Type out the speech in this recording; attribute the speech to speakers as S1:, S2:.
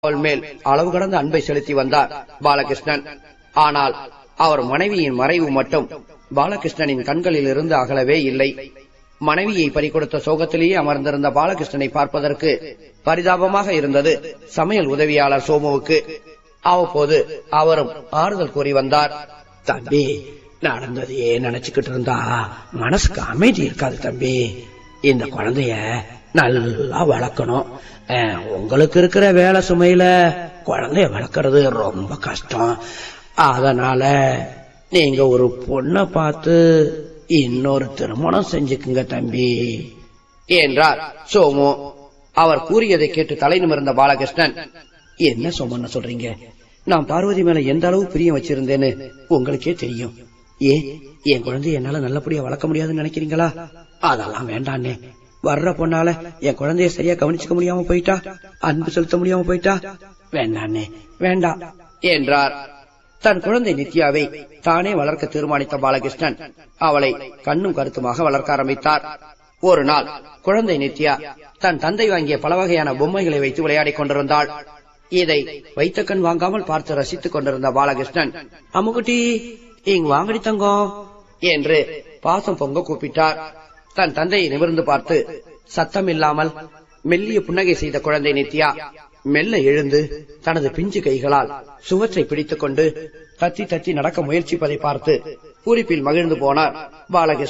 S1: அவள் மேல் அளவு கடந்த அன்பை செலுத்தி வந்தார் பாலகிருஷ்ணன் ஆனால் அவர் மனைவியின் மறைவு மட்டும் பாலகிருஷ்ணனின் கண்களில் இருந்து அகலவே இல்லை மனைவியை பறிகொடுத்த சோகத்திலேயே அமர்ந்திருந்த பாலகிருஷ்ணனை பார்ப்பதற்கு பரிதாபமாக இருந்தது சமையல் உதவியாளர் சோமுவுக்கு அவ்வப்போது அவரும் ஆறுதல் கூறி வந்தார்
S2: தம்பி நடந்ததையே நினைச்சுக்கிட்டு இருந்தா மனசுக்கு அமைதி இருக்காது தம்பி இந்த குழந்தைய நல்லா வளர்க்கணும் அஹ், உங்களுக்கு இருக்கிற வேலை சுமையில குழந்தைய வளர்க்கறது ரொம்ப கஷ்டம் அதனால நீங்க ஒரு பொண்ணை பார்த்து இன்னொரு திருமணம் செஞ்சுக்குங்க தம்பி
S1: என்றார் சோமு அவர் கூறியதை கேட்டு தலை நிமிர்ந்த பாலகிருஷ்ணன்
S2: என்ன சொமன்னு சொல்றீங்க நான் பார்வதி மேல எந்த அளவு பிரியம் வச்சிருந்தேன்னு உங்களுக்கே தெரியும் ஏன் என் குழந்தைய என்னால நல்லபடியா வளர்க்க முடியாதுன்னு நினைக்கிறீங்களா அதெல்லாம் வேண்டாண்ணே வர்ற பொண்ணால என் குழந்தைய சரியா கவனிச்சுக்க முடியாம போயிட்டா அன்பு செலுத்த முடியாம போயிட்டா வேண்டாண்ணே வேண்டாம்
S1: என்றார் தன் குழந்தை நித்யாவை தானே வளர்க்க தீர்மானித்த பாலகிருஷ்ணன் அவளை கண்ணும் கருத்துமாக வளர்க்க ஆரம்பித்தார் ஒரு நாள் குழந்தை நித்யா தன் தந்தை வாங்கிய பல வகையான பொம்மைகளை வைத்து விளையாடிக் கொண்டிருந்தாள் இதை வைத்த கண் வாங்காமல் பார்த்து ரசித்துக் கொண்டிருந்த பாலகிருஷ்ணன்
S2: அம்முக்குட்டி இங்க வாங்கடி தங்கம்
S1: என்று பாசம் பொங்க கூப்பிட்டார் தன் தந்தையை நிமிர்ந்து பார்த்து சத்தம் இல்லாமல் மெல்லிய புன்னகை செய்த குழந்தை நித்யா மெல்ல எழுந்து தனது பிஞ்சு கைகளால் சுவற்றை பிடித்துக் கொண்டு தத்தி தத்தி நடக்க முயற்சிப்பதை பார்த்து பூரிப்பில் மகிழ்ந்து போனார் பாலகிருஷ்ணன்